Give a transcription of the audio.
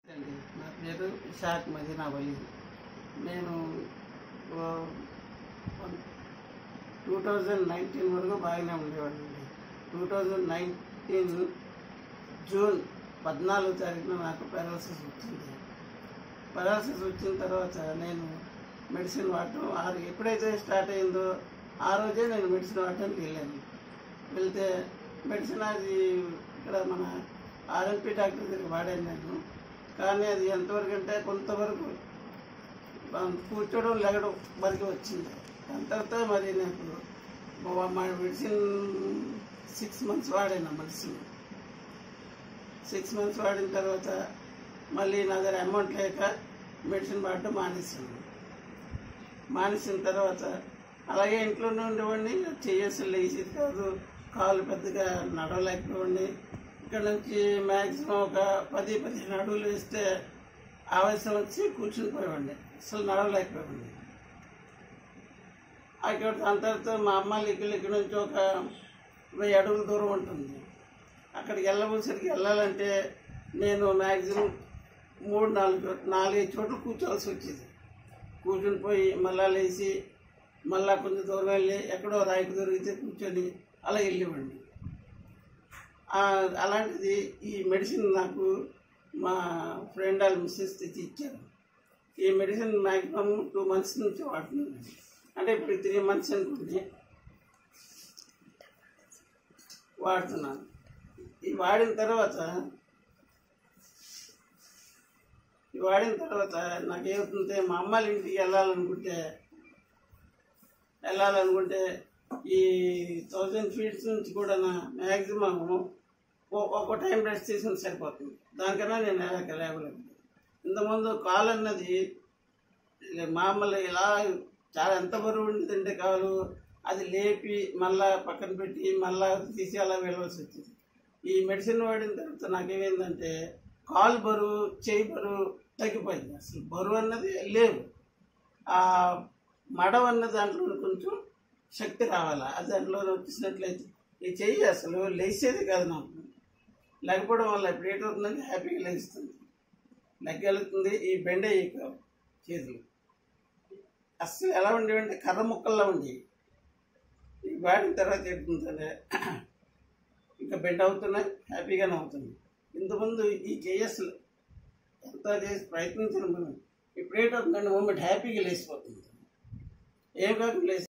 అండి నా పేరు ఇషాక్ మదీనా వలి నేను టూ థౌజండ్ నైన్టీన్ వరకు బాగానే ఉండేవాడిని టూ థౌజండ్ నైన్టీన్ జూన్ పద్నాలుగు తారీఖున నాకు పెరాలసిస్ వచ్చింది పెరాలసిస్ వచ్చిన తర్వాత నేను మెడిసిన్ వాడటం ఆరు ఎప్పుడైతే స్టార్ట్ అయిందో ఆ రోజే నేను మెడిసిన్ వాడటానికి వెళ్ళాను వెళ్తే మెడిసిన్ అది ఇక్కడ మన ఆర్ఎంపీ డాక్టర్ దగ్గర వాడాను నేను కానీ అది ఎంతవరకు అంటే కొంతవరకు మనం కూర్చోవడం లెగడం వరకు వచ్చింది దాని తర్వాత మరి నాకు మా- మా మెడిసిన్ సిక్స్ మంత్స్ వాడాను మెడిసిన్ సిక్స్ మంత్స్ వాడిన తర్వాత మళ్ళీ నా దగ్గర అమౌంట్ లేక మెడిసిన్ వాడటం మానేసాను మానేసిన తర్వాత అలాగే ఇంట్లోనే ఉండేవాడిని చేయాల్సి లేచేది కాదు కాలు పెద్దగా నడవలేకపోయింది ఇక్కడ నుంచి మ్యాక్సిమం ఒక పది పదిహేను అడుగులు వేస్తే ఆవేశం వచ్చి కూర్చుని పోయేవాడిని అసలు నడవలేకపోయింది అక్కడ దాని తర్వాత మా అమ్మ ఇక్కడ ఇక్కడ నుంచి ఒక వెయ్యి అడుగుల దూరం ఉంటుంది అక్కడికి వెళ్ళవలసరికి వెళ్ళాలంటే నేను మ్యాక్సిమం మూడు నాలుగు నాలుగైదు చోట్ల కూర్చోవలసి వచ్చేది కూర్చుని పోయి మళ్ళా లేచి మళ్ళా కొంచెం దూరం వెళ్ళి ఎక్కడో రాయికి దొరికితే కూర్చొని అలా వెళ్ళేవాడిని ఆ, అలాంటిది ఈ మెడిసిన్ నాకు మా ఫ్రెండ్ వాళ్ళ మిస్సెస్ తెచ్చి ఇచ్చారు ఈ మెడిసిన్ మ్యాక్సిమం టూ మంత్స్ నుంచి వాడుతున్నాను అంటే ఇప్పుడు త్రీ మంత్స్ అనుకోండి వాడుతున్నాను ఈ వాడిన తర్వాత ఈ వాడిన తర్వాత నాకేమవుతుంటే మా అమ్మాళ్ళ ఇంటికి వెళ్ళాలనుకుంటే వెళ్ళాలనుకుంటే ఈ థౌజండ్ ఫీట్స్ నుంచి కూడా మ్యాక్సిమం ఒక టైం రెస్ట్ చేసిన సరిపోతుంది దానికన్నా నేను వెళ్ళక లేవలేదు ఇంతకుముందు కాలు అన్నది ఇక మామూలు ఇలా చాలా ఎంత బరువు ఉండేదంటే కాలు అది లేపి మళ్ళా పక్కన పెట్టి మళ్ళా తీసి అలా వెళ్ళవలసి వచ్చింది ఈ మెడిసిన్ వాడిన తర్వాత నాకేమైందంటే కాలు బరువు చేయి బరువు తగ్గిపోయింది అసలు బరువు అన్నది లేవు ఆ మడవ అన్న దాంట్లో కొంచెం శక్తి రావాలి అది దాంట్లో వచ్చేసినట్లయితే ఈ చెయ్యి అసలు లేచేది కాదు నాకు లేకపోవడం వల్ల ఇప్పుడు ఏంటవుతుందంటే హ్యాపీగా లేస్తుంది లెగ్గలుగుతుంది ఈ బెండే కావు చేతులు అస్సలు ఎలా ఉండేవంటే కర్ర ముక్కల్లా ఉండేవి ఈ వాడిన తర్వాత ఏంటంటే ఇంకా బెండ్ అవుతున్నాయి హ్యాపీగానే అవుతుంది ఇంతకుముందు ఈ చేయస్సు ఎంత చేసి ప్రయత్నించిన మనం ఇప్పుడు ఏంటవుతుందంటే మూమెంట్ హ్యాపీగా లేచిపోతుంది ఏం కాకుండా లేచి